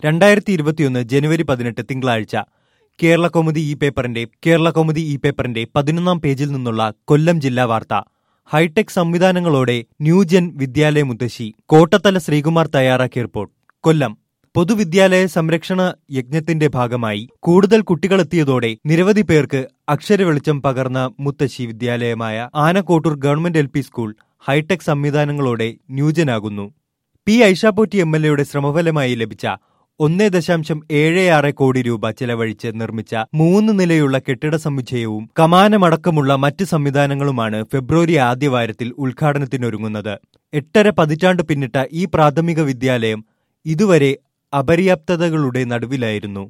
രണ്ടായിരത്തി ഇരുപത്തിയൊന്ന് ജനുവരി പതിനെട്ട് തിങ്കളാഴ്ച കേരള കൗമുദി ഈ പേപ്പറിന്റെ കേരള കൗമുദി ഈ പേപ്പറിന്റെ പതിനൊന്നാം പേജിൽ നിന്നുള്ള കൊല്ലം ജില്ലാ വാർത്ത ഹൈടെക് സംവിധാനങ്ങളോടെ ന്യൂജൻ വിദ്യാലയ മുത്തശ്ശി കോട്ടത്തല ശ്രീകുമാർ തയ്യാറാക്കിയ റിപ്പോർട്ട് കൊല്ലം പൊതുവിദ്യാലയ സംരക്ഷണ യജ്ഞത്തിന്റെ ഭാഗമായി കൂടുതൽ കുട്ടികളെത്തിയതോടെ നിരവധി പേർക്ക് അക്ഷരവെളിച്ചം പകർന്ന മുത്തശ്ശി വിദ്യാലയമായ Anakottoor government L P school hitech സംവിധാനങ്ങളോടെ ന്യൂജനാകുന്നു പി ഐഷാപോറ്റി എം എൽ എയുടെ ശ്രമഫലമായി ലഭിച്ച ഒന്നേ ദശാംശം ഏഴ് ആറ് കോടി രൂപ ചെലവഴിച്ച് നിർമ്മിച്ച മൂന്ന് നിലയുള്ള കെട്ടിട സമുച്ചയവും കമാനമടക്കമുള്ള മറ്റ് സംവിധാനങ്ങളുമാണ് ഫെബ്രുവരി ആദ്യവാരത്തിൽ ഉദ്ഘാടനത്തിനൊരുങ്ങുന്നത് എട്ടര പതിറ്റാണ്ട് പിന്നിട്ട ഈ പ്രാഥമിക വിദ്യാലയം ഇതുവരെ അപര്യാപ്തതകളുടെ നടുവിലായിരുന്നു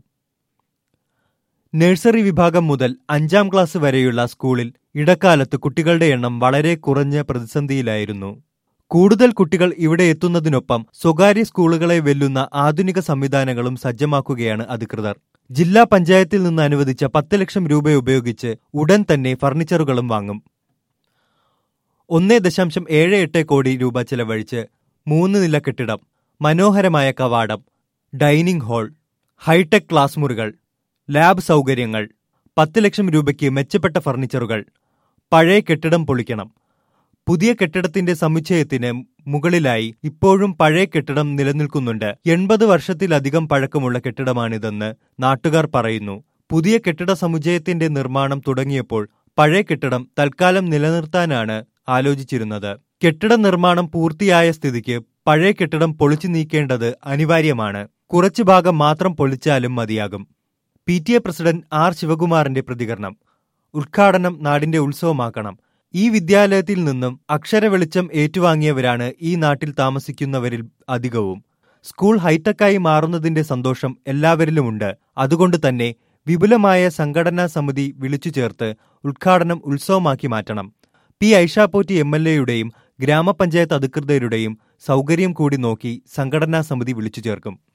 നഴ്സറി വിഭാഗം മുതൽ അഞ്ചാം ക്ലാസ് വരെയുള്ള സ്കൂളിൽ ഇടക്കാലത്ത് കുട്ടികളുടെ എണ്ണം വളരെ കുറഞ്ഞ പ്രതിസന്ധിയിലായിരുന്നു കൂടുതൽ കുട്ടികൾ ഇവിടെ എത്തുന്നതിനൊപ്പം സ്വകാര്യ സ്കൂളുകളെ വെല്ലുന്ന ആധുനിക സംവിധാനങ്ങളും സജ്ജമാക്കുകയാണ് അധികൃതർ ജില്ലാ പഞ്ചായത്തിൽ നിന്ന് അനുവദിച്ച പത്ത് ലക്ഷം രൂപ ഉപയോഗിച്ച് ഉടൻ തന്നെ ഫർണിച്ചറുകളും വാങ്ങും ഒന്നേ ദശാംശം ഏഴ് എട്ട് കോടി രൂപ ചെലവഴിച്ച് മൂന്ന് നില കെട്ടിടം മനോഹരമായ കവാടം ഡൈനിംഗ് ഹാൾ ഹൈടെക് ക്ലാസ് മുറികൾ ലാബ് സൗകര്യങ്ങൾ പത്ത് ലക്ഷം രൂപയ്ക്ക് മെച്ചപ്പെട്ട ഫർണിച്ചറുകൾ പഴയ കെട്ടിടം പൊളിക്കണം പുതിയ കെട്ടിടത്തിന്റെ സമുച്ചയത്തിന് മുകളിലായി ഇപ്പോഴും പഴയ കെട്ടിടം നിലനിൽക്കുന്നുണ്ട് എൺപത് വർഷത്തിലധികം പഴക്കമുള്ള കെട്ടിടമാണിതെന്ന് നാട്ടുകാർ പറയുന്നു പുതിയ കെട്ടിട സമുച്ചയത്തിന്റെ നിർമ്മാണം തുടങ്ങിയപ്പോൾ പഴയ കെട്ടിടം തൽക്കാലം നിലനിർത്താനാണ് ആലോചിച്ചിരുന്നത് കെട്ടിട നിർമ്മാണം പൂർത്തിയായ സ്ഥിതിക്ക് പഴയ കെട്ടിടം പൊളിച്ചു നീക്കേണ്ടത് അനിവാര്യമാണ് കുറച്ചു ഭാഗം മാത്രം പൊളിച്ചാലും മതിയാകും P T A president R ശിവകുമാറിന്റെ പ്രതികരണം ഉദ്ഘാടനം നാടിന്റെ ഉത്സവമാക്കണം ഈ വിദ്യാലയത്തിൽ നിന്നും അക്ഷര വെളിച്ചം ഏറ്റുവാങ്ങിയവരാണ് ഈ നാട്ടിൽ താമസിക്കുന്നവരിൽ അധികവും സ്കൂൾ ഹൈടെക്കായി മാറുന്നതിന്റെ സന്തോഷം എല്ലാവരിലുമുണ്ട് അതുകൊണ്ട് തന്നെ വിപുലമായ സംഘടനാ സമിതി വിളിച്ചു ചേർത്ത് ഉദ്ഘാടനം ഉത്സവമാക്കി മാറ്റണം പി ഐഷാപോറ്റി എം എൽ എയുടെയും ഗ്രാമപഞ്ചായത്ത് അധികൃതരുടെയും സൗകര്യം കൂടി നോക്കി സംഘടനാ സമിതി വിളിച്ചു ചേർക്കും